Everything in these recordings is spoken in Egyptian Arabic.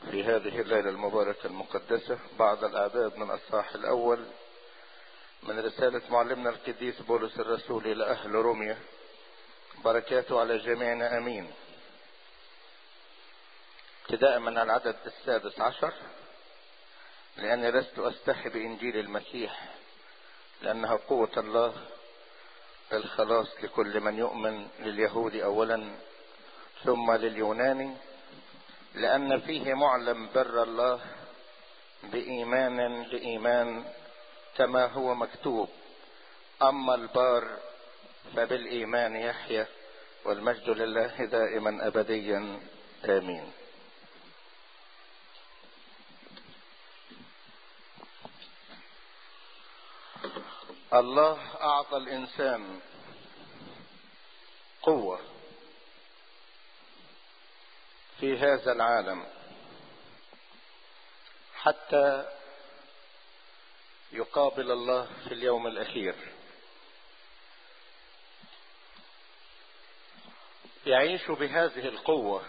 في هذه الليلة المباركة المقدسة بعض الأعداد من الصاح الأول من رسالة معلمنا القديس بولس الرسول إلى أهل روميا بركاته على جميعنا أمين ابتداء من العدد السادس عشر لأني لست أستحي بإنجيل المسيح لأنها قوة الله الخلاص لكل من يؤمن لليهود أولا ثم لليوناني لأن فيه معلم بر الله بإيمان لإيمان كما هو مكتوب أما البار فبالإيمان يحيى والمجد لله دائما أبديا آمين الله أعطى الإنسان قوة في هذا العالم حتى يقابل الله في اليوم الأخير يعيش بهذه القوة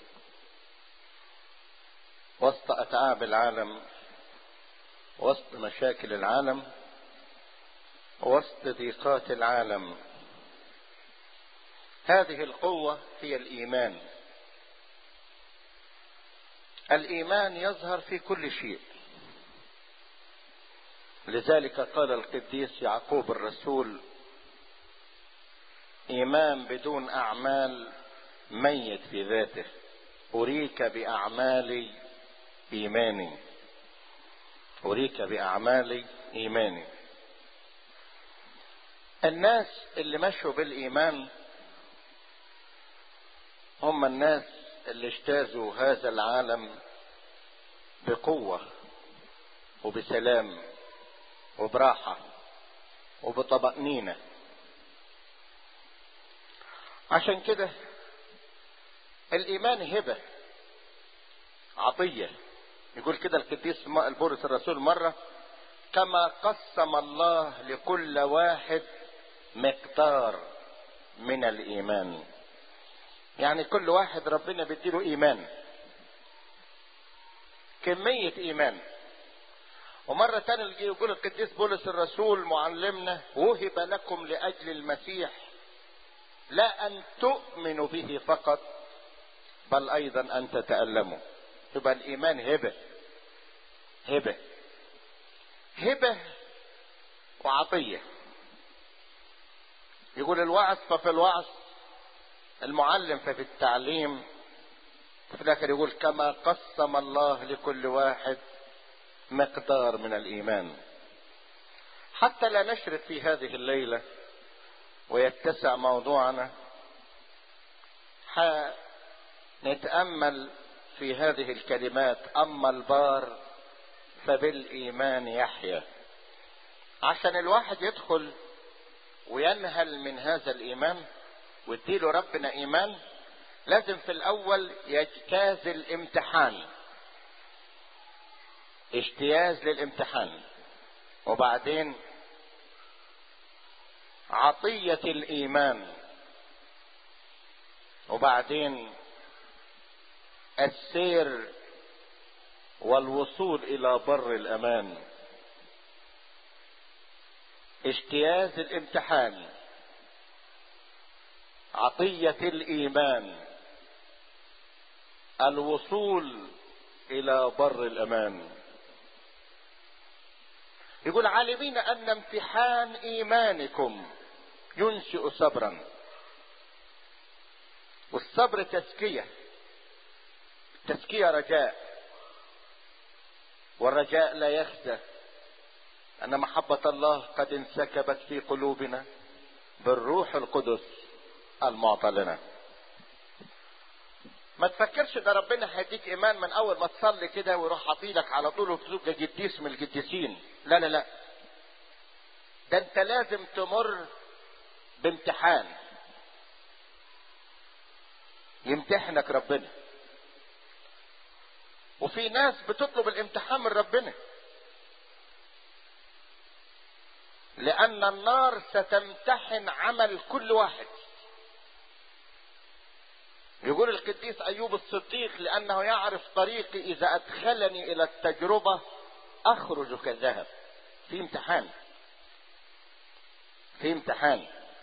وسط أتعاب العالم وسط مشاكل العالم وسط ضيقات العالم هذه القوة هي الإيمان الإيمان يظهر في كل شيء لذلك قال القديس يعقوب الرسول إيمان بدون أعمال ميت في ذاته أريك بأعمالي إيماني أريك بأعمالي إيماني الناس اللي مشوا بالإيمان هم الناس اللي اجتازوا هذا العالم بقوة وبسلام وبراحة وبطمأنينة عشان كده الإيمان هبة عطية يقول كده القديس البولس الرسول مرة كما قسم الله لكل واحد مقدار من الإيمان يعني كل واحد ربنا بيديله إيمان كمية إيمان ومرة تانية يقول القديس بولس الرسول معلمنا وهب لكم لأجل المسيح لا أن تؤمنوا به فقط بل أيضا أن تتألموا يبقى الإيمان هبة هبة هبة وعطية يقول الوعظ ففي الوعظ المعلم ففي التعليم في الآخر يقول كما قسم الله لكل واحد مقدار من الإيمان حتى لا نشرد في هذه الليلة ويتسع موضوعنا نتأمل في هذه الكلمات أما البار فبالإيمان يحيى عشان الواحد يدخل وينهل من هذا الإيمان ويديله ربنا إيمان لازم في الأول يجتاز الامتحان اجتياز للامتحان وبعدين عطية الإيمان وبعدين السير والوصول إلى بر الأمان اجتياز الامتحان عطية الإيمان الوصول إلى بر الأمان يقول عالمين أن امتحان إيمانكم ينشئ صبرا والصبر تزكية تزكية رجاء والرجاء لا يخزى أن محبة الله قد انسكبت في قلوبنا بالروح القدس المعطى لنا ما تفكرش ده ربنا هيديك ايمان من اول ما تصلي كده ويروح حاطيلك على طول وتبقى قديس من القديسين لا لا لا ده انت لازم تمر بامتحان يمتحنك ربنا وفي ناس بتطلب الامتحان من ربنا لان النار ستمتحن عمل كل واحد يقول القديس ايوب الصديق لانه يعرف طريقي اذا ادخلني الى التجربه اخرج كالذهب في امتحان في امتحان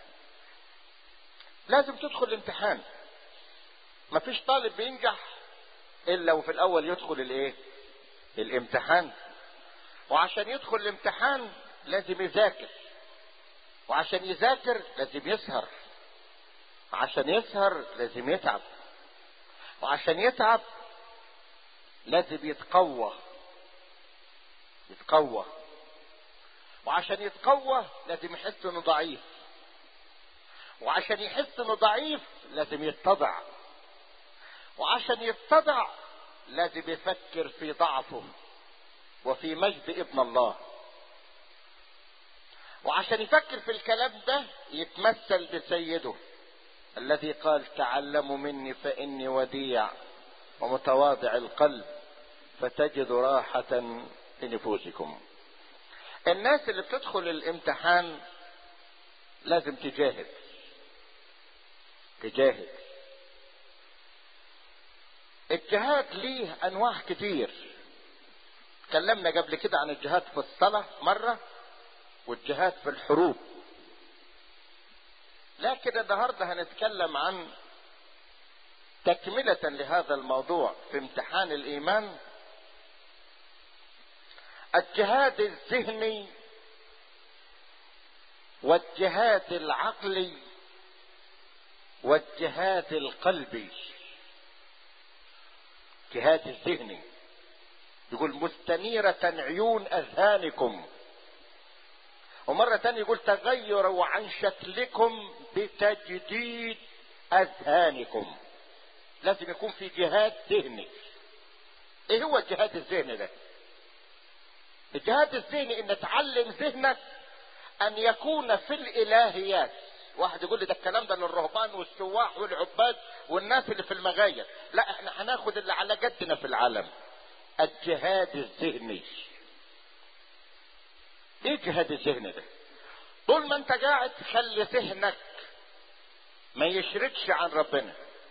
لازم تدخل الامتحان مفيش طالب بينجح الا وفي الاول يدخل الايه الامتحان وعشان يدخل الامتحان لازم يذاكر وعشان يذاكر لازم يسهر وعشان يسهر لازم يتعب وعشان يتعب لازم يتقوى يتقوى وعشان يتقوى لازم يحس انه ضعيف وعشان يحس انه ضعيف لازم يتضع وعشان يتضع لازم يفكر في ضعفه وفي مجد ابن الله وعشان يفكر في الكلام ده يتمثل بسيده الذي قال تعلموا مني فاني وديع ومتواضع القلب فتجدوا راحة لنفوسكم الناس اللي بتدخل الامتحان لازم تجاهد تجاهد الجهاد ليه انواع كتير اتكلمنا قبل كده عن الجهاد في الصلاة مرة والجهاد في الحروب لكن النهاردة هنتكلم عن تكملة لهذا الموضوع في امتحان الإيمان الجهاد الذهني والجهاد العقلي والجهاد القلبي جهاد الذهني يقول مستنيرة عيون أذهانكم ومرة تانية يقول تغيروا عن شكلكم بتجديد أذهانكم لازم يكون في جهاد ذهني ايه هو الجهاد الذهني ده الجهاد الذهني ان تعلم ذهنك ان يكون في الالهيات واحد يقول لي ده الكلام ده للرهبان والسواح والعباد والناس اللي في المغاير لا احنا هناخد اللي على جدنا في العالم الجهاد الذهني ايه الجهاد الذهني ده طول ما انت قاعد خلي ذهنك ما يشردش عن ربنا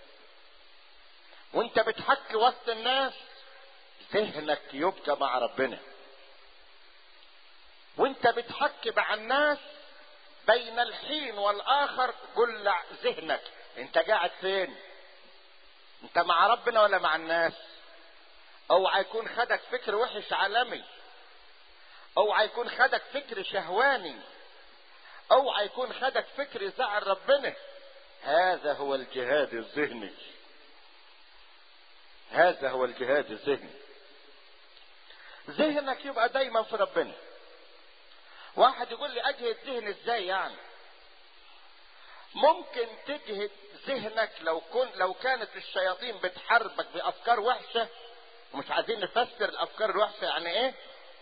وانت بتحكي وسط الناس ذهنك يبقى مع ربنا وانت بتحكي مع الناس بين الحين والاخر قلع ذهنك انت قاعد فين انت مع ربنا ولا مع الناس اوعى يكون خدك فكر وحش عالمي اوعى يكون خدك فكر شهواني اوعى يكون خدك فكر زعل ربنا هذا هو الجهاد الذهني هذا هو الجهاد الذهني ذهنك يبقى دايما في ربنا واحد يقول لي اجهد ذهني ازاي يعني ممكن تجهد ذهنك لو كن لو كانت الشياطين بتحاربك بافكار وحشه ومش عايزين نفسر الافكار الوحشه يعني ايه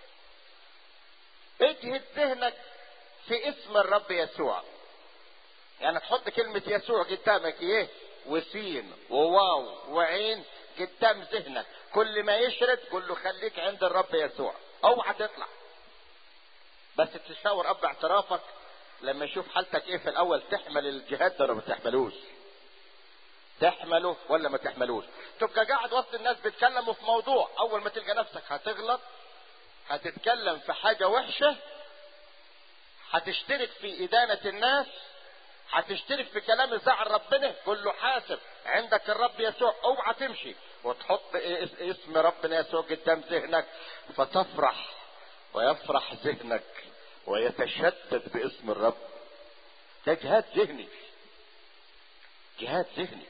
اجهد ذهنك في اسم الرب يسوع يعني تحط كلمة يسوع قدامك ايه وسين وواو وعين قدام ذهنك كل ما يشرد قول له خليك عند الرب يسوع اوعى تطلع بس تشاور اب اعترافك لما يشوف حالتك ايه في الاول تحمل الجهاد ده ولا ما تحملوش تحمله ولا ما تحملوش تبقى قاعد وسط الناس بيتكلموا في موضوع اول ما تلقى نفسك هتغلط هتتكلم في حاجة وحشة هتشترك في إدانة الناس هتشترك في كلام زعل ربنا قول له حاسب عندك الرب يسوع اوعى تمشي وتحط اسم ربنا يسوع قدام ذهنك فتفرح ويفرح ذهنك ويتشدد باسم الرب ده جهاد ذهني جهاد ذهني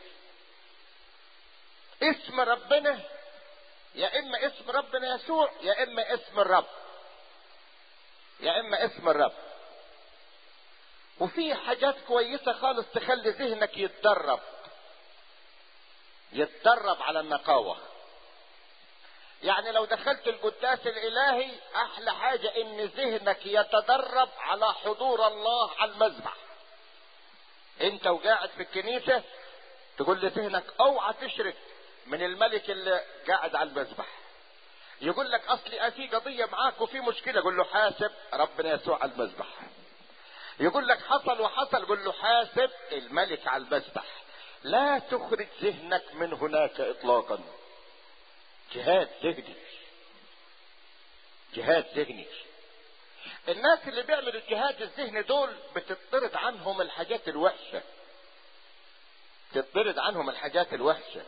اسم ربنا يا اما اسم ربنا يسوع يا اما اسم الرب يا اما اسم الرب وفي حاجات كويسة خالص تخلي ذهنك يتدرب يتدرب على النقاوة يعني لو دخلت القداس الالهي احلى حاجة ان ذهنك يتدرب على حضور الله على المذبح انت وقاعد في الكنيسة تقول لذهنك اوعى تشرك من الملك اللي قاعد على المذبح يقول لك اصلي في قضية معاك وفي مشكلة قول له حاسب ربنا يسوع على المذبح يقول لك حصل وحصل قول له حاسب الملك على المذبح لا تخرج ذهنك من هناك اطلاقا جهاد ذهني جهاد ذهني الناس اللي بيعملوا الجهاد الذهني دول بتطرد عنهم الحاجات الوحشه تطرد عنهم الحاجات الوحشه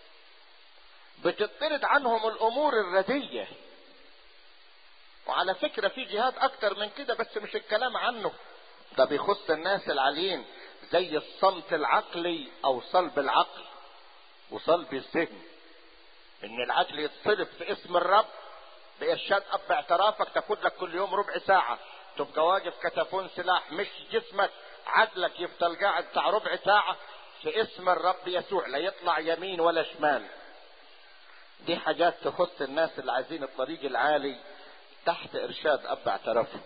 بتطرد عنهم الامور الرديه وعلى فكره في جهاد اكتر من كده بس مش الكلام عنه ده بيخص الناس العاليين زي الصمت العقلي او صلب العقل وصلب الذهن ان العقل يتصلب في اسم الرب بارشاد اب اعترافك تاخد لك كل يوم ربع ساعه تبقى واقف كتفون سلاح مش جسمك عقلك يفضل قاعد بتاع ربع ساعه في اسم الرب يسوع لا يطلع يمين ولا شمال دي حاجات تخص الناس اللي عايزين الطريق العالي تحت ارشاد اب اعترافه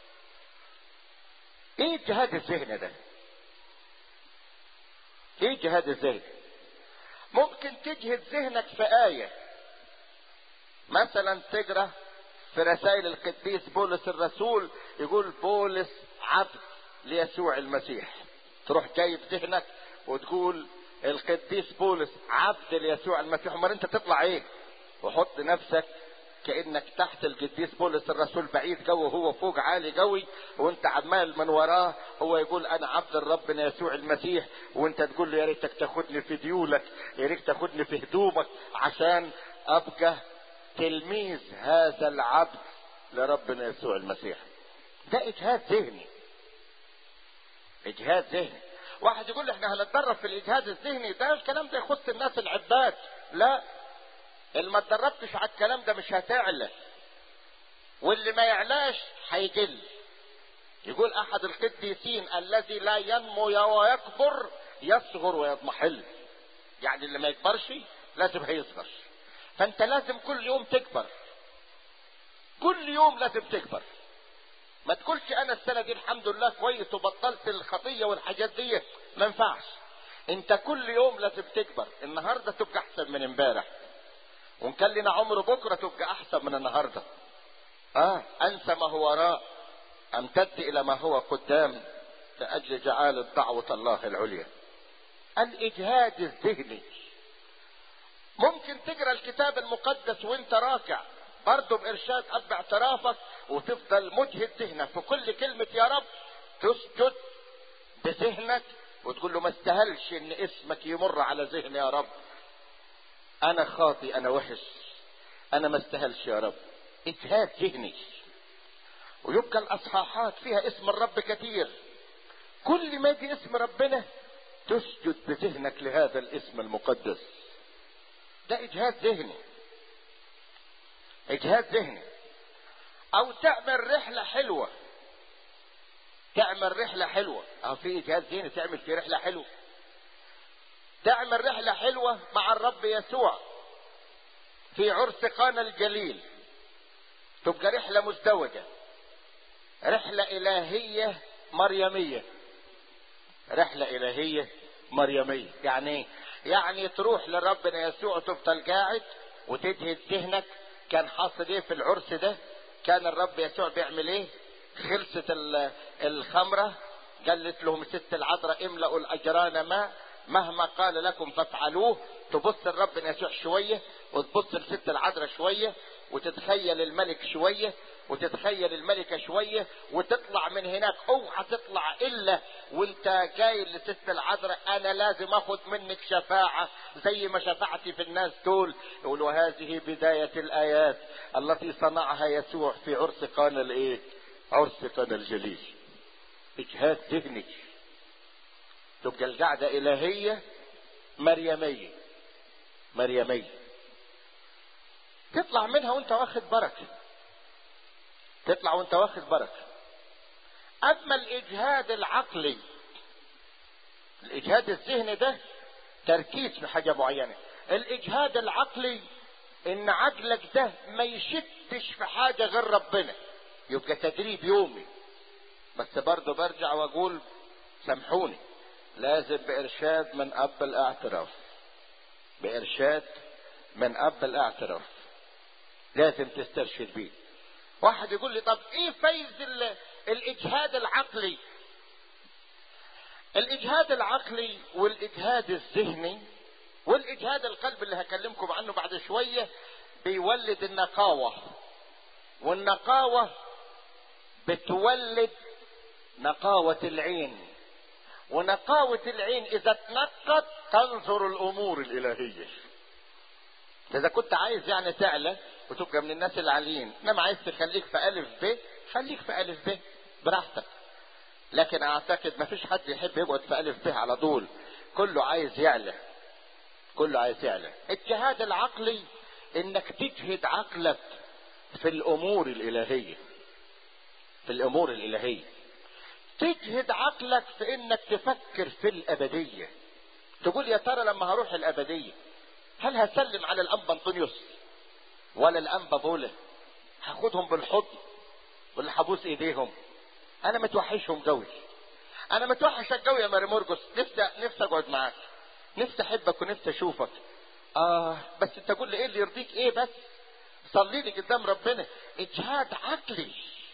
ايه الجهاد الذهني ده ايه جهاد الذهن ممكن تجهد ذهنك في آية مثلا تقرا في رسائل القديس بولس الرسول يقول بولس عبد ليسوع المسيح تروح جايب ذهنك وتقول القديس بولس عبد ليسوع المسيح امال انت تطلع ايه وحط نفسك كانك تحت القديس بولس الرسول بعيد جو هو فوق عالي قوي وانت عمال من وراه هو يقول انا عبد الرب يسوع المسيح وانت تقول له يا ريتك تاخدني في ديولك يا ريت تاخدني في هدومك عشان ابقى تلميذ هذا العبد لربنا يسوع المسيح ده اجهاد ذهني اجهاد ذهني واحد يقول احنا هنتدرب في الاجهاد الذهني ده الكلام ده يخص الناس العباد لا اللي ما اتدربتش على الكلام ده مش هتعلى واللي ما يعلاش هيجل يقول احد القديسين الذي لا ينمو ويكبر يصغر ويضمحل يعني اللي ما يكبرش لازم هيصغر فانت لازم كل يوم تكبر كل يوم لازم تكبر ما تقولش انا السنه دي الحمد لله كويس وبطلت الخطيه والحاجات دي ما ينفعش انت كل يوم لازم تكبر النهارده تبقى احسن من امبارح وان كان لنا عمر بكره تبقى احسن من النهارده اه انسى ما هو وراء امتد الى ما هو قدام لاجل جعالة دعوة الله العليا الاجهاد الذهني ممكن تقرا الكتاب المقدس وانت راكع برضه بارشاد اب اعترافك وتفضل مجهد ذهنك في كل كلمة يا رب تسجد بذهنك وتقول له ما استاهلش ان اسمك يمر على ذهني يا رب انا خاطي انا وحش انا ما استاهلش يا رب اجهاد ذهني ويبقى الاصحاحات فيها اسم الرب كثير كل ما يجي اسم ربنا تسجد بذهنك لهذا الاسم المقدس ده اجهاد ذهني اجهاد ذهني او تعمل رحلة حلوة تعمل رحلة حلوة او في اجهاد ذهني تعمل في رحلة حلوة تعمل رحلة حلوة مع الرب يسوع في عرس قانا الجليل تبقى رحلة مزدوجة رحلة إلهية مريمية رحلة إلهية مريمية يعني ايه؟ يعني تروح لربنا يسوع تفضل قاعد وتجهد ذهنك كان حاصل ايه في العرس ده كان الرب يسوع بيعمل ايه خلصت الخمرة قالت لهم ست العذراء املأوا الأجران ماء مهما قال لكم فافعلوه تبص الرب يسوع شوية وتبص لست العذراء شوية وتتخيل الملك شوية وتتخيل الملكة شوية وتطلع من هناك اوعى تطلع الا وانت جاي لست العذراء انا لازم اخد منك شفاعة زي ما شفعتي في الناس دول يقول وهذه بداية الايات التي صنعها يسوع في عرس قانا الايه عرس قانا الجليل اجهاد ذهني تبقى القعدة الهية مريمية مريمية تطلع منها وانت واخد بركة تطلع وانت واخد بركة اما الاجهاد العقلي الاجهاد الذهني ده تركيز في حاجة معينة الاجهاد العقلي ان عقلك ده ما يشتش في حاجة غير ربنا يبقى تدريب يومي بس برضه برجع واقول سامحوني لازم بارشاد من اب الاعتراف بارشاد من اب الاعتراف لازم تسترشد بيه واحد يقول لي طب ايه فايز الاجهاد العقلي الاجهاد العقلي والاجهاد الذهني والاجهاد القلب اللي هكلمكم عنه بعد شويه بيولد النقاوه والنقاوه بتولد نقاوه العين ونقاوه العين اذا اتنقت تنظر الامور الالهيه اذا كنت عايز يعني تعلى وتبقى من الناس العاليين انما عايز تخليك في الف ب خليك في الف ب براحتك لكن اعتقد ما فيش حد يحب يقعد في الف ب على طول كله عايز يعلى كله عايز يعلى الجهاد العقلي انك تجهد عقلك في الامور الالهيه في الامور الالهيه تجهد عقلك في انك تفكر في الابديه تقول يا ترى لما هروح الابديه هل هسلم على الانبا انطونيوس ولا الانبا بولا هاخدهم بالحضن ولا هبوس ايديهم انا متوحشهم قوي انا متوحشك قوي يا ماري مرقس نفسي نفسي اقعد معاك نفسي احبك ونفسي اشوفك اه بس انت تقول لي ايه اللي يرضيك ايه بس صلي لي قدام ربنا اجهاد عقلي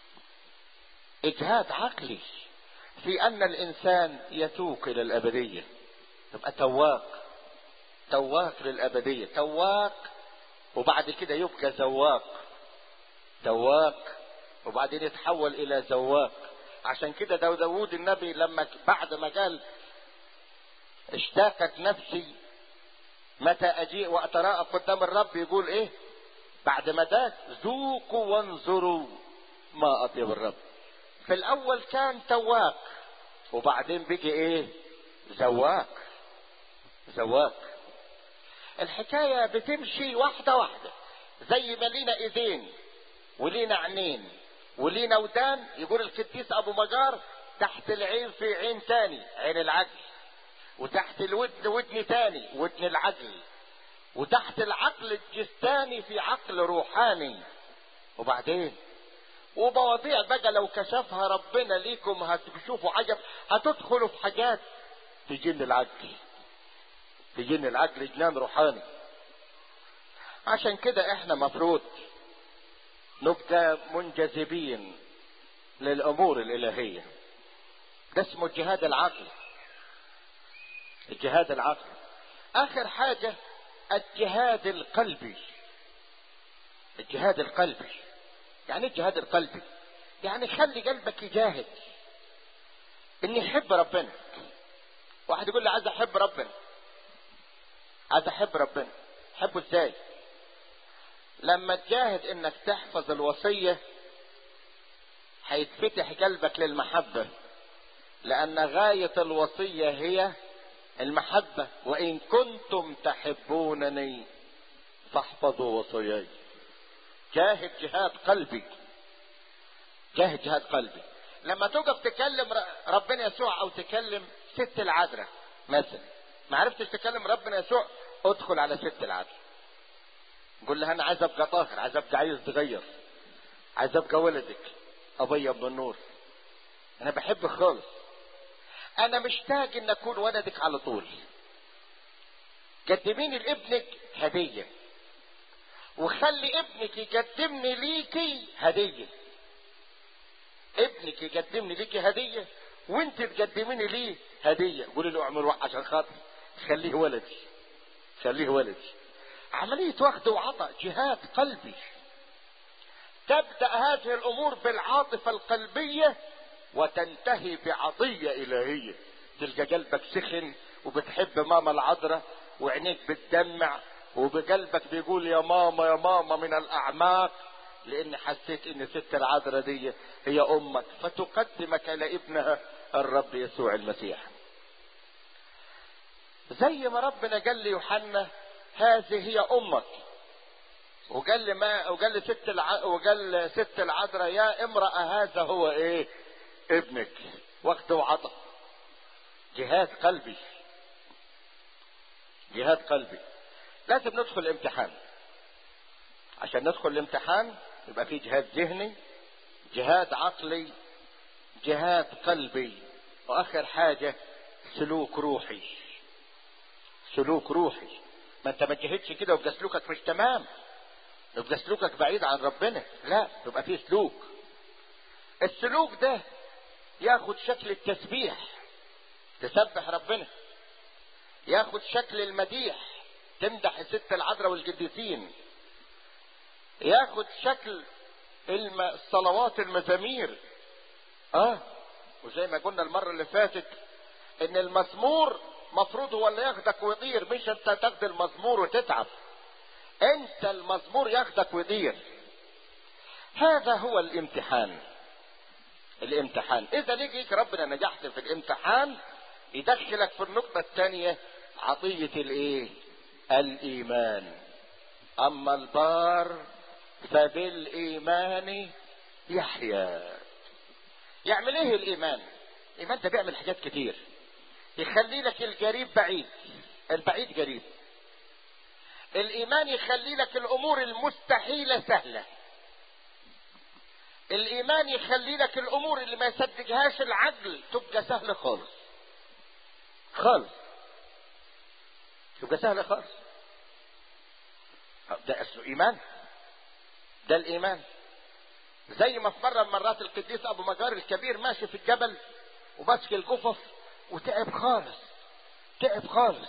اجهاد عقلي في ان الانسان يتوق الى الابديه يبقى تواق تواق للابديه تواق وبعد كده يبقى زواق تواق وبعدين يتحول الى زواق عشان كده داود, داود النبي لما بعد ما قال اشتاقت نفسي متى اجيء واتراءى قدام الرب يقول ايه بعد ما ده ذوقوا وانظروا ما اطيب الرب في الاول كان تواق وبعدين بيجي ايه زواق زواق الحكايه بتمشي واحده واحده زي ما لينا ايدين ولينا عينين ولينا ودان يقول القديس ابو مجار تحت العين في عين تاني عين العقل وتحت الودن ودن تاني ودن العقل وتحت العقل الجسداني في عقل روحاني وبعدين ومواضيع بقى لو كشفها ربنا ليكم هتشوفوا عجب هتدخلوا في حاجات تجن العقل تجن العقل جنان روحاني عشان كده احنا مفروض نبقى منجذبين للامور الالهيه ده اسمه الجهاد العقلي الجهاد العقلي اخر حاجه الجهاد القلبي الجهاد القلبي يعني ايه الجهاد القلبي يعني خلي قلبك يجاهد ان يحب ربنا واحد يقول لي عايز احب ربنا عايز احب ربنا احبه ازاي لما تجاهد انك تحفظ الوصية هيتفتح قلبك للمحبة لان غاية الوصية هي المحبة وان كنتم تحبونني فاحفظوا وصياي جاهد جهاد قلبي جاهد جهاد قلبي لما تقف تكلم ربنا يسوع او تكلم ست العذراء مثلا ما عرفتش تكلم ربنا يسوع ادخل على ست العذراء قول لها انا عايز ابقى طاهر عايز ابقى عايز تغير عايز ابقى ولدك ابيض بالنور انا بحبك خالص انا مشتاق ان اكون ولدك على طول قدميني لابنك هدية وخلي ابنك يقدمني ليكي هدية ابنك يقدمني ليكي هدية وانت تقدميني ليه هدية قولي له اعمل واحد عشان خاطر خليه ولدي خليه ولدي عملية واخد وعطاء جهاد قلبي تبدأ هذه الأمور بالعاطفة القلبية وتنتهي بعطية إلهية تلقى قلبك سخن وبتحب ماما العذراء وعينيك بتدمع وبقلبك بيقول يا ماما يا ماما من الأعماق لأن حسيت إن ست العذراء دي هي أمك فتقدمك إلى ابنها الرب يسوع المسيح زي ما ربنا قال ليوحنا هذه هي امك وقال لي ما وقال لي ست الع... وقال ست العذراء يا امرأة هذا هو ايه ابنك وقت وعطى جهاد قلبي جهاد قلبي لازم ندخل الامتحان عشان ندخل الامتحان يبقى في جهاد ذهني جهاد عقلي جهاد قلبي واخر حاجة سلوك روحي سلوك روحي ما انت ما تجهدش كده ويبقى سلوكك مش تمام يبقى سلوكك بعيد عن ربنا لا يبقى فيه سلوك السلوك ده ياخد شكل التسبيح تسبح ربنا ياخد شكل المديح تمدح الست العذراء والقديسين ياخد شكل الم... الصلوات المزامير اه وزي ما قلنا المرة اللي فاتت ان المزمور مفروض هو اللي ياخدك ويطير مش انت تاخد المزمور وتتعب انت المزمور ياخدك ويطير هذا هو الامتحان الامتحان اذا لقيك ربنا نجحت في الامتحان يدخلك في النقطة الثانية عطية الايه الايمان اما البار فبالايمان يحيا يعمل ايه الايمان الايمان ده بيعمل حاجات كتير يخلي لك القريب بعيد البعيد قريب الايمان يخلي لك الامور المستحيله سهله الايمان يخلي لك الامور اللي ما يصدقهاش العقل تبقى سهله خالص خالص تبقى سهله خالص ده اسمه ايمان ده الايمان زي ما في مره من مرات القديس ابو مجار الكبير ماشي في الجبل وماسك الجفف وتعب خالص تعب خالص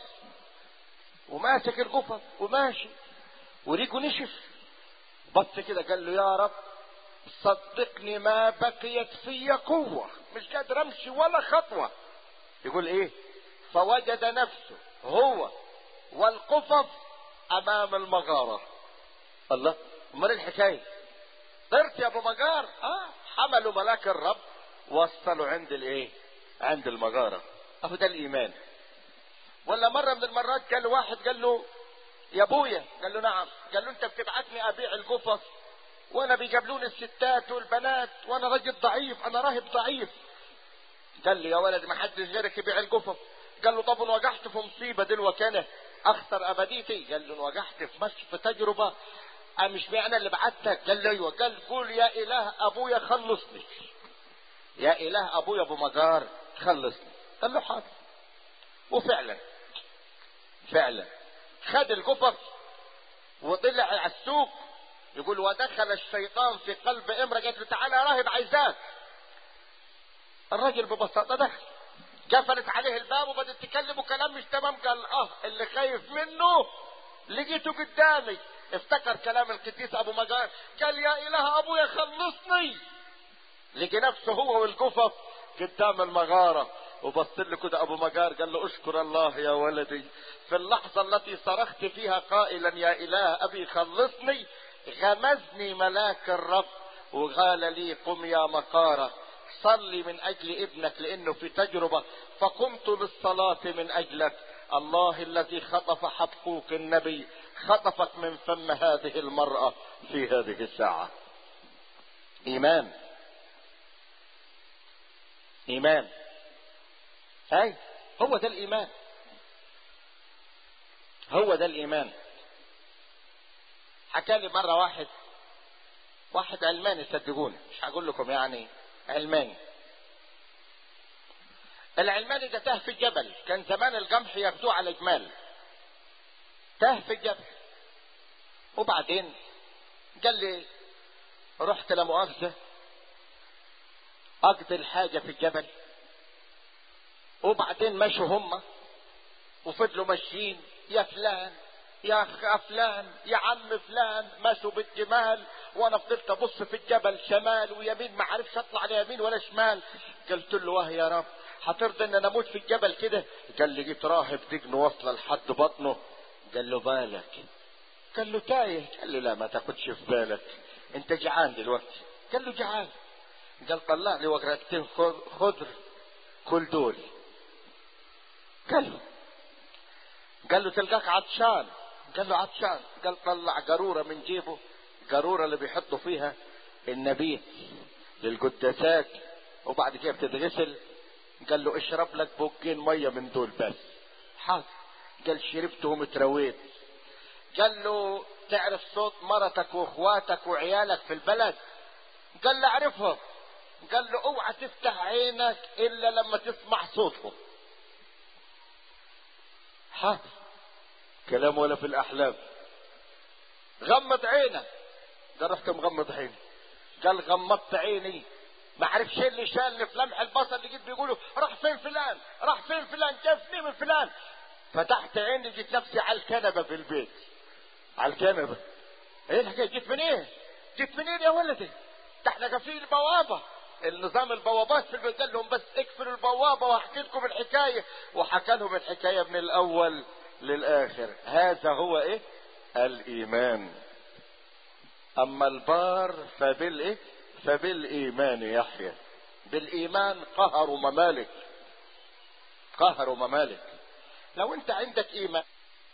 وماسك الجفف وماشي وريقه نشف بص كده قال له يا رب صدقني ما بقيت في قوة مش قادر امشي ولا خطوة يقول ايه فوجد نفسه هو والقفف امام المغارة الله امال الحكاية طرت يا ابو مجار اه حملوا ملاك الرب وصلوا عند الايه عند المغارة اهو ده الايمان ولا مرة من المرات قال له واحد قال له يا ابويا قال له نعم قال له انت بتبعتني ابيع القفص وانا بيجابلوني الستات والبنات وانا راجل ضعيف انا راهب ضعيف قال لي يا ولد ما حدش غيرك يبيع القفص قال له طب وقعت في مصيبة دلوقتي انا اخسر ابديتي قال له وقعت في مشي في تجربة أه مش معنى اللي بعتك قال له ايوه قال قول يا اله ابويا خلصني يا اله ابويا ابو مجار خلصني قال له حاضر وفعلا فعلا خد القفص وطلع على السوق يقول ودخل الشيطان في قلب امرأة قالت له تعالى يا راهب عايزاك الراجل ببساطة دخل قفلت عليه الباب وبدت تكلمه كلام مش تمام قال اه اللي خايف منه لقيته قدامي افتكر كلام القديس ابو مجار قال يا اله ابويا خلصني لقي نفسه هو والقفص قدام المغارة وبص له كده ابو مجار قال له اشكر الله يا ولدي في اللحظة التي صرخت فيها قائلا يا اله ابي خلصني غمزني ملاك الرب وقال لي قم يا مقارة صلي من اجل ابنك لانه في تجربة فقمت للصلاة من اجلك الله الذي خطف حبقوك النبي خطفك من فم هذه المرأة في هذه الساعة ايمان ايمان اي هو ده الايمان هو ده الايمان حكى لي مرة واحد واحد علماني صدقوني مش هقول لكم يعني علماني العلماني ده تاه في الجبل كان زمان القمح ياخدوه على جمال تاه في الجبل وبعدين قال لي رحت لمؤاخذة اقضي الحاجة في الجبل وبعدين مشوا هم وفضلوا ماشيين يا فلان يا اخ فلان يا عم فلان مشوا بالجمال وانا فضلت ابص في الجبل شمال ويمين ما عرفش اطلع لا يمين ولا شمال قلت له واه يا رب هترضى ان انا اموت في الجبل كده قال لي جيت راهب دجن واصله لحد بطنه قال له بالك قال له تايه قال له لا ما تاخدش في بالك انت جعان دلوقتي قال له جعان قال طلع لي ورقتين خضر كل دول قال له قال له تلقاك عطشان قال له عطشان قال طلع قارورة من جيبه قارورة اللي بيحطوا فيها النبيت للقداسات وبعد كده بتتغسل قال له اشرب لك بوكين مية من دول بس حاضر قال شربتهم اترويت قال له تعرف صوت مرتك واخواتك وعيالك في البلد قال له اعرفهم قال له اوعى تفتح عينك الا لما تسمع صوتهم حاضر كلام ولا في الاحلام غمض عينك قال رحت مغمض عيني قال غمضت عيني ما عرفش ايه اللي شال في لمح البصر اللي جيت بيقولوا راح فين فلان راح فين فلان جابني من فلان فتحت عيني جيت نفسي على الكنبه في البيت على الكنبه ايه الحكايه جيت منين إيه؟ جيت منين إيه يا ولدي ده احنا قافلين البوابه النظام البوابات في البيت قال لهم بس اقفلوا البوابه واحكي لكم الحكايه وحكى لهم الحكايه من الاول للاخر هذا هو ايه الايمان اما البار فبالايه فبالايمان يحيى بالايمان قهروا ممالك قهروا ممالك لو انت عندك ايمان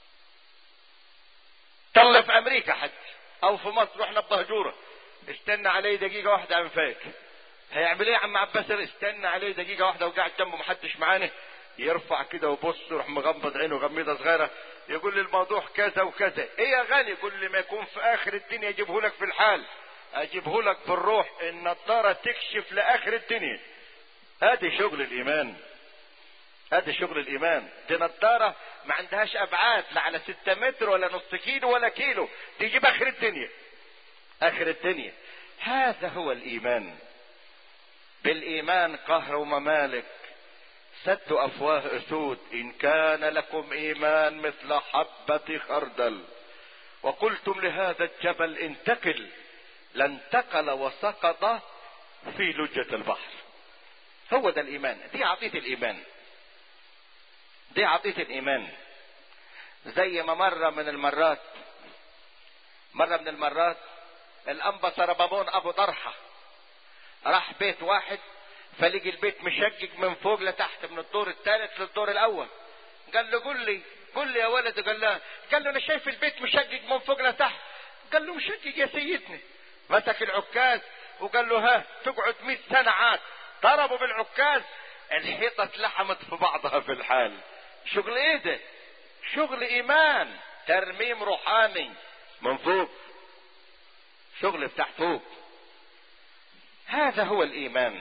طل في امريكا حتى او في مصر واحنا بهجوره استنى علي دقيقه واحده عم فاك هيعمل ايه يا عم عباس استنى عليه دقيقه واحده وقاعد جنبه محدش معانا يرفع كده وبص يروح مغمض عينه غميضه صغيره يقول لي الموضوع كذا وكذا ايه يا غالي يقول لي ما يكون في اخر الدنيا اجيبه لك في الحال اجيبه لك بالروح النضاره تكشف لاخر الدنيا هذه شغل الايمان هذا شغل الايمان دي نضاره ما عندهاش ابعاد لا على ستة متر ولا نص كيلو ولا كيلو تجيب اخر الدنيا اخر الدنيا هذا هو الايمان بالايمان قهر ممالك سد افواه اسود ان كان لكم ايمان مثل حبة خردل وقلتم لهذا الجبل انتقل لانتقل وسقط في لجة البحر هو ده الايمان دي عطية الايمان دي عطية الايمان زي ما مرة من المرات مرة من المرات الانبا سربابون ابو طرحة راح بيت واحد فلقي البيت مشقق من فوق لتحت من الدور الثالث للدور الاول قال له قل لي قل لي يا ولد قال له قال له انا شايف البيت مشقق من فوق لتحت قال له مشقق يا سيدنا مسك العكاز وقال له ها تقعد 100 سنه عاد ضربوا بالعكاز الحيطه اتلحمت في بعضها في الحال شغل ايه ده شغل ايمان ترميم روحاني من فوق شغل بتاع فوق هذا هو الايمان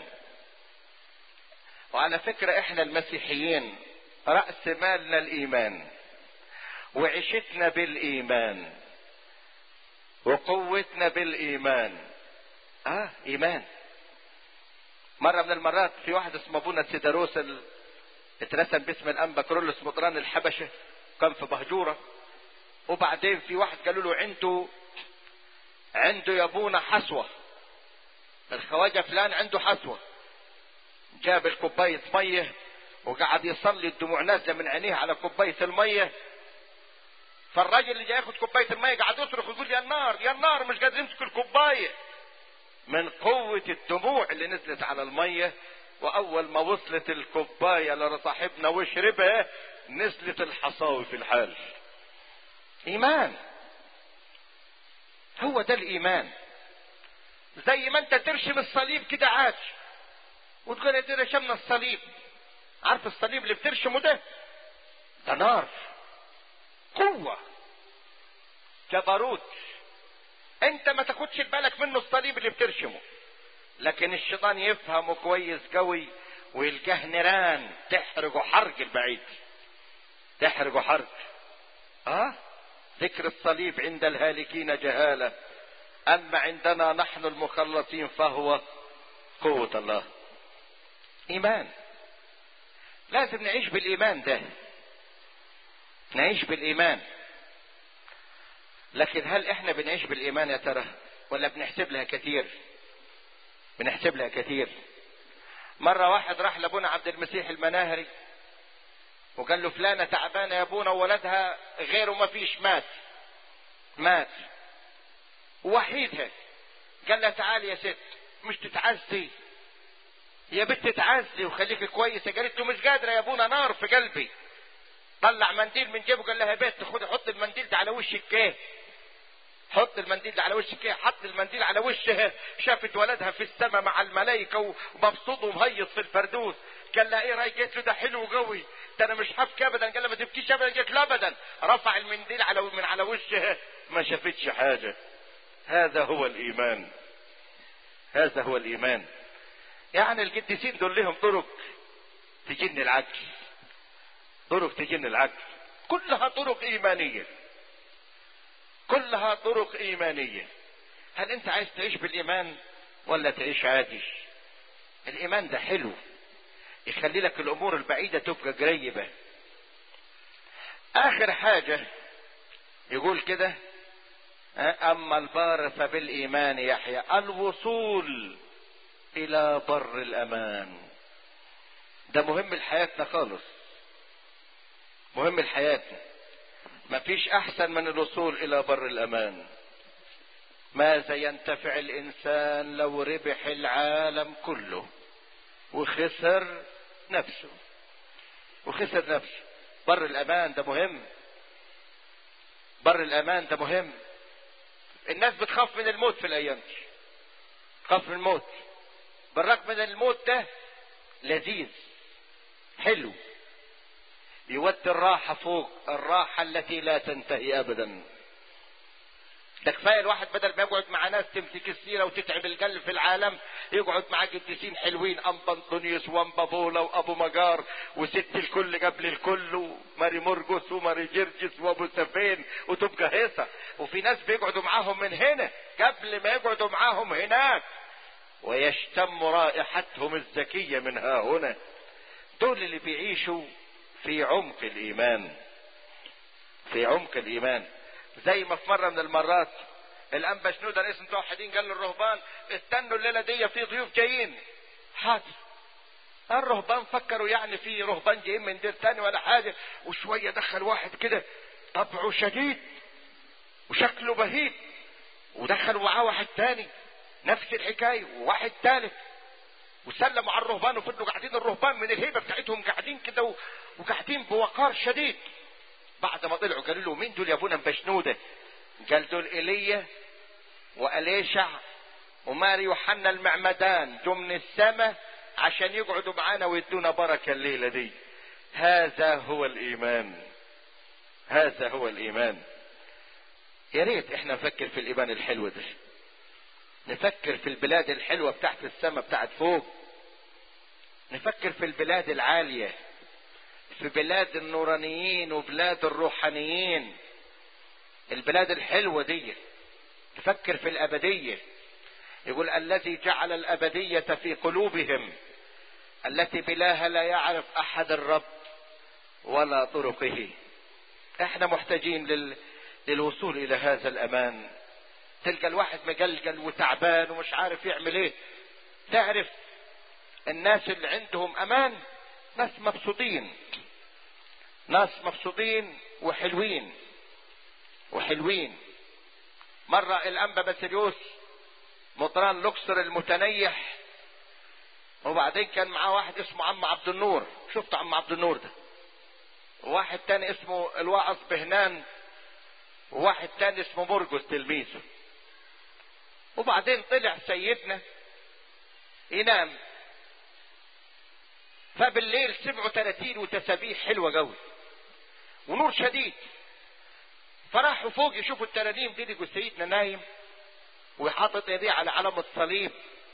وعلى فكرة احنا المسيحيين رأس مالنا الايمان وعيشتنا بالايمان وقوتنا بالايمان اه ايمان مرة من المرات في واحد اسمه ابونا سيداروس ال... اترسم باسم الانبا كرولوس مطران الحبشة كان في بهجورة وبعدين في واحد قالوا له عنده عنده يا ابونا حسوة الخواجة فلان عنده حسوة جاب الكوباية مية وقعد يصلي الدموع نازلة من عينيه على كوباية المية فالراجل اللي جاي ياخد كوباية المية قعد يصرخ ويقول يا النار يا النار مش قادر يمسك الكوباية من قوة الدموع اللي نزلت على المية وأول ما وصلت الكوباية لصاحبنا وشربها نزلت الحصاوي في الحال إيمان هو ده الإيمان زي ما أنت ترشم الصليب كده عاج وتقول يا رشمنا الصليب عارف الصليب اللي بترشمه ده ده نار قوة جبروت انت ما تاخدش بالك منه الصليب اللي بترشمه لكن الشيطان يفهمه كويس قوي ويلقاه نيران تحرقه حرق البعيد تحرقه حرق اه ذكر الصليب عند الهالكين جهالة اما عندنا نحن المخلصين فهو قوة الله ايمان لازم نعيش بالايمان ده نعيش بالايمان لكن هل احنا بنعيش بالايمان يا ترى ولا بنحسب لها كتير بنحسب لها كتير مرة واحد راح لابونا عبد المسيح المناهري وقال له فلانة تعبانة يا ابونا وولدها غيره ما فيش مات مات وحيدها قال لها تعالي يا ست مش تتعزي يا بنت تعزي وخليك كويسه قالت له مش قادره يا ابونا نار في قلبي طلع منديل من جيبه قال لها يا بنت خد حط المنديل ده على وشك كيه حط المنديل ده على وشك كيه حط المنديل على وشها شافت ولدها في السماء مع الملائكه ومبسوط ومهيص في الفردوس قال لها ايه رايك قالت له ده حلو قوي ده انا مش هبكي ابدا قال لها ما تبكيش ابدا قالت له ابدا رفع المنديل على من على وشها ما شافتش حاجه هذا هو الايمان هذا هو الايمان يعني القديسين دول لهم طرق تجن العقل طرق تجن العقل كلها طرق ايمانيه كلها طرق ايمانيه هل انت عايز تعيش بالايمان ولا تعيش عادي الايمان ده حلو يخلي لك الامور البعيدة تبقى قريبة اخر حاجة يقول كده اما البار فبالايمان يحيى الوصول الى بر الامان ده مهم لحياتنا خالص مهم لحياتنا مفيش احسن من الوصول الى بر الامان ماذا ينتفع الانسان لو ربح العالم كله وخسر نفسه وخسر نفسه بر الامان ده مهم بر الامان ده مهم الناس بتخاف من الموت في الايام دي تخاف من الموت بالرغم من الموت ده لذيذ حلو يودي الراحة فوق الراحة التي لا تنتهي ابدا ده كفايه الواحد بدل ما يقعد مع ناس تمسك السيره وتتعب القلب في العالم يقعد مع قديسين حلوين ام بنطونيوس وام بابولا وابو مجار وست الكل قبل الكل وماري مرقس وماري جرجس وابو سفين وتبقى هيصه وفي ناس بيقعدوا معاهم من هنا قبل ما يقعدوا معاهم هناك ويشتم رائحتهم الزكيه من ها هنا دول اللي بيعيشوا في عمق الايمان في عمق الايمان زي ما في مره من المرات الانبا شنودة رئيس المتوحدين قال للرهبان استنوا الليله دي في ضيوف جايين حاضر الرهبان فكروا يعني في رهبان جايين من دير تاني ولا حاجه وشويه دخل واحد كده طبعه شديد وشكله بهيج ودخل معاه واحد تاني نفس الحكايه وواحد ثالث وسلموا على الرهبان وفضلوا قاعدين الرهبان من الهيبه بتاعتهم قاعدين كده وقاعدين بوقار شديد بعد ما طلعوا قالوا له مين دول يا ابونا مبشنوده قال دول ايليا واليشع وماري يوحنا المعمدان جو من السماء عشان يقعدوا معانا ويدونا بركه الليله دي هذا هو الايمان هذا هو الايمان يا ريت احنا نفكر في الايمان الحلو ده نفكر في البلاد الحلوه بتاعت السماء بتاعت فوق نفكر في البلاد العاليه في بلاد النورانيين وبلاد الروحانيين البلاد الحلوة دي تفكر في الأبدية يقول الذي جعل الأبدية في قلوبهم التي بلاها لا يعرف أحد الرب ولا طرقه احنا محتاجين لل... للوصول إلى هذا الأمان تلقى الواحد مقلقل وتعبان ومش عارف يعمل ايه تعرف الناس اللي عندهم أمان ناس مبسوطين ناس مبسوطين وحلوين وحلوين مرة الأنبا بسريوس مطران لوكسر المتنيح وبعدين كان معاه واحد اسمه عم عبد النور شفت عم عبد النور ده وواحد تاني اسمه الواعظ بهنان وواحد تاني اسمه مرقس تلميذه وبعدين طلع سيدنا ينام فبالليل سمعوا تراتيل وتسابيح حلوة قوي ونور شديد فراحوا فوق يشوفوا الترانيم دي لقوا سيدنا نايم وحاطط ايديه على علم الصليب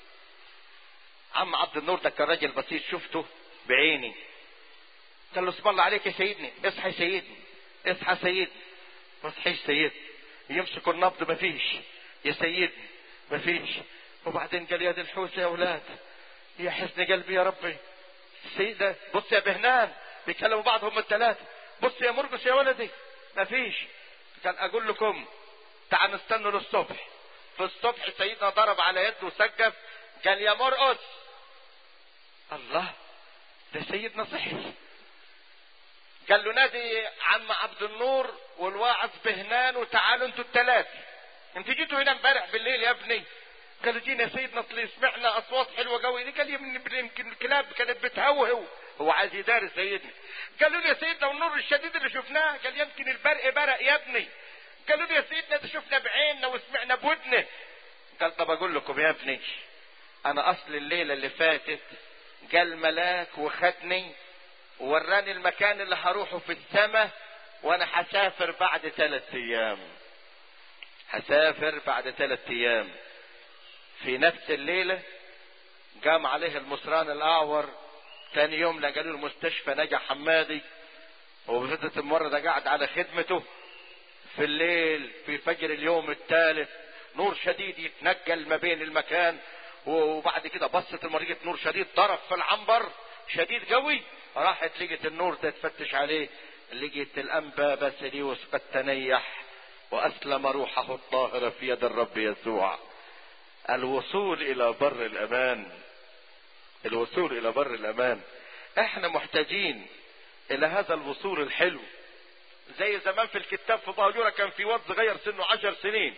عم عبد النور ده كان راجل بسيط شفته بعيني قال له اسم الله عليك يا سيدني اصحى يا سيدني اصحى سيدني ما اصحيش سيدني يمسكوا النبض ما فيش يا سيدني ما فيش وبعدين قال يا دي الحوسه يا اولاد يا حسن قلبي يا ربي السيدة بص يا بهنان بيكلموا بعض هم الثلاثة بص يا مرقس يا ولدي ما فيش كان اقول لكم تعال نستنوا للصبح في الصبح سيدنا ضرب على يده وسقف قال يا مرقس الله ده سيدنا صحي قال له نادي عم عبد النور والواعظ بهنان وتعالوا انتوا الثلاثه انتوا جيتوا هنا امبارح بالليل يا ابني قالوا جينا سيدنا اصل سمعنا اصوات حلوه قوي قال يمكن يمكن الكلاب كانت بتهوهو هو عايز يدارس سيدنا قالوا لي يا سيدنا والنور الشديد اللي شفناه قال يمكن البرق برق يا ابني قالوا لي يا سيدنا ده شفنا بعيننا وسمعنا بودنا قال طب اقول لكم يا ابني انا اصل الليله اللي فاتت قال ملاك وخدني ووراني المكان اللي هروحه في السماء وانا هسافر بعد ثلاث ايام هسافر بعد ثلاث ايام في نفس الليلة قام عليه المصران الأعور ثاني يوم لقالوا المستشفى نجا حمادي وفضلت المرة ده قاعد على خدمته في الليل في فجر اليوم الثالث نور شديد يتنقل ما بين المكان وبعد كده بصت المريضة نور شديد ضرب في العنبر شديد قوي راحت لقيت النور ده تفتش عليه لقيت الانبا باسيليوس قد تنيح واسلم روحه الطاهره في يد الرب يسوع الوصول الى بر الامان الوصول الى بر الامان احنا محتاجين الى هذا الوصول الحلو زي زمان في الكتاب في باجورة كان في واد صغير سنه عشر سنين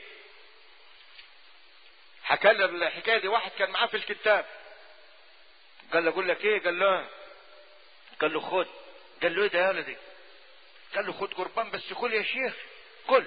حكى لي الحكايه دي واحد كان معاه في الكتاب قال له اقول لك ايه قال له قال له خد قال له ايه ده يا ولدي قال له خد قربان بس كل يا شيخ كل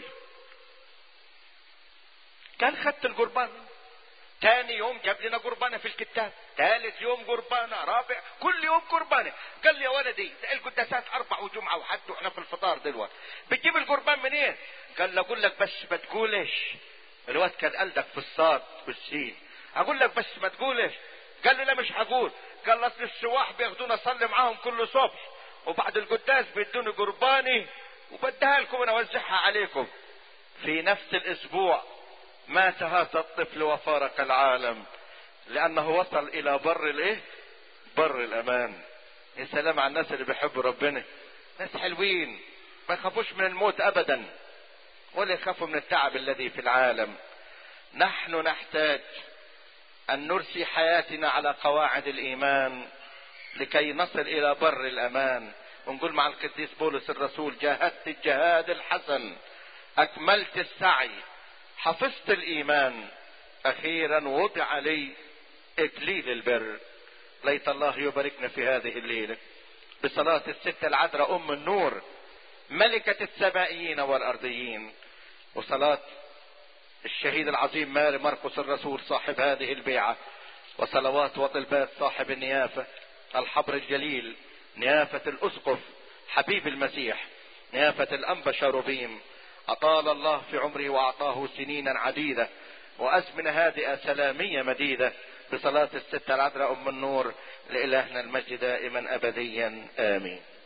قال خدت القربان تاني يوم جاب لنا قربانة في الكتاب ثالث يوم قربانة رابع كل يوم قربانة قال لي يا ولدي القداسات أربع وجمعة وحد وإحنا في الفطار دلوقتي بتجيب القربان منين؟ إيه؟ قال له أقول لك بس ما تقولش الواد كان قلدك في الصاد والسين أقول لك بس ما تقولش قال لي لا مش هقول قال اصل السواح بياخدونا اصلي معاهم كل صبح وبعد القداس بيدوني قرباني وبديها لكم انا اوزعها عليكم في نفس الاسبوع مات هذا الطفل وفارق العالم لانه وصل الى بر الايه بر الامان يا سلام على الناس اللي بيحبوا ربنا ناس حلوين ما يخافوش من الموت ابدا ولا يخافوا من التعب الذي في العالم نحن نحتاج ان نرسي حياتنا على قواعد الايمان لكي نصل الى بر الامان ونقول مع القديس بولس الرسول جاهدت الجهاد الحسن اكملت السعي حفظت الايمان اخيرا وضع لي اكليل البر ليت الله يباركنا في هذه الليله بصلاه الست العذراء ام النور ملكه السمائيين والارضيين وصلاه الشهيد العظيم ماري مرقس الرسول صاحب هذه البيعه وصلوات وطلبات صاحب النيافه الحبر الجليل نيافه الاسقف حبيب المسيح نيافه الانبا شاروبيم أطال الله في عمره وأعطاه سنينا عديدة وأزمنة هادئة سلامية مديدة بصلاة الستة العذراء أم النور لإلهنا المجد دائما أبديا آمين